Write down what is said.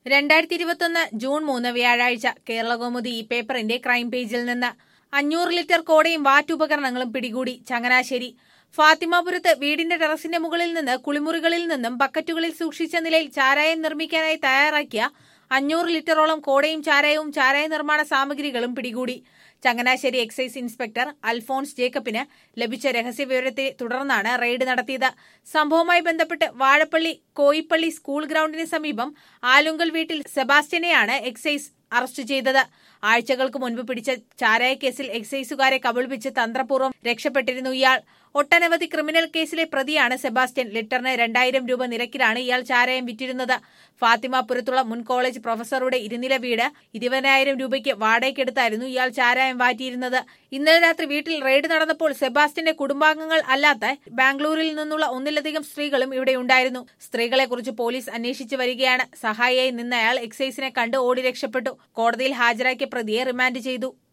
രണ്ടായിരത്തി ഇരുപത്തൊന്ന് ജൂൺ മൂന്ന് വ്യാഴാഴ്ച കേരളകൗമുദി ഈ പേപ്പറിന്റെ ക്രൈം പേജിൽ നിന്ന് അഞ്ഞൂറ് ലിറ്റർ കോടയും വാറ്റുപകരണങ്ങളും പിടികൂടി ചങ്ങനാശ്ശേരി ഫാത്തിമാപുരത്ത് വീടിന്റെ ടെറസിന്റെ മുകളിൽ നിന്ന് കുളിമുറികളിൽ നിന്നും ബക്കറ്റുകളിൽ സൂക്ഷിച്ച നിലയിൽ ചാരായം നിർമ്മിക്കാനായി തയ്യാറാക്കിയ അഞ്ഞൂറ് ലിറ്ററോളം കോടയും ചാരായവും ചാരായ നിർമ്മാണ സാമഗ്രികളും പിടികൂടി ചങ്ങനാശ്ശേരി എക്സൈസ് ഇൻസ്പെക്ടർ അൽഫോൺസ് ജേക്കബിന് ലഭിച്ച രഹസ്യവിവരത്തെ തുടർന്നാണ് റെയ്ഡ് നടത്തിയത് സംഭവവുമായി ബന്ധപ്പെട്ട് വാഴപ്പള്ളി കോയിപ്പള്ളി സ്കൂൾ ഗ്രൌണ്ടിന് സമീപം ആലുങ്കൽ വീട്ടിൽ സെബാസ്റ്റ്യനെയാണ് എക്സൈസ് അറസ്റ്റ് ചെയ്തത് ആഴ്ചകൾക്ക് മുൻപ് പിടിച്ച ചാരായ കേസിൽ എക്സൈസുകാരെ കബളിപ്പിച്ച് തന്ത്രപൂർവ്വം രക്ഷപ്പെട്ടിരുന്നു ഇയാൾ ഒട്ടനവധി ക്രിമിനൽ കേസിലെ പ്രതിയാണ് സെബാസ്റ്റ്യൻ ലിറ്ററിന് രണ്ടായിരം രൂപ നിരക്കിലാണ് ഇയാൾ ചാരായം വിറ്റിരുന്നത് ഫാത്തിമാപുരത്തുള്ള മുൻ കോളേജ് പ്രൊഫസറുടെ ഇരുനില വീട് ഇരുപതിനായിരം രൂപയ്ക്ക് വാടകയ്ക്കെടുത്തായിരുന്നു ഇയാൾ ചാരായം വാറ്റിയിരുന്നത് ഇന്നലെ രാത്രി വീട്ടിൽ റെയ്ഡ് നടന്നപ്പോൾ സെബാസ്റ്റ്യന്റെ കുടുംബാംഗങ്ങൾ അല്ലാത്ത ബാംഗ്ലൂരിൽ നിന്നുള്ള ഒന്നിലധികം സ്ത്രീകളും ഇവിടെ ഉണ്ടായിരുന്നു സ്ത്രീകളെക്കുറിച്ച് പോലീസ് അന്വേഷിച്ചു വരികയാണ് സഹായിയായി നിന്നയാൾ എക്സൈസിനെ കണ്ട് ഓടി രക്ഷപ്പെട്ടു കോടതിയിൽ ഹാജരാക്കിയ പ്രതിയെ റിമാൻഡ് ചെയ്തു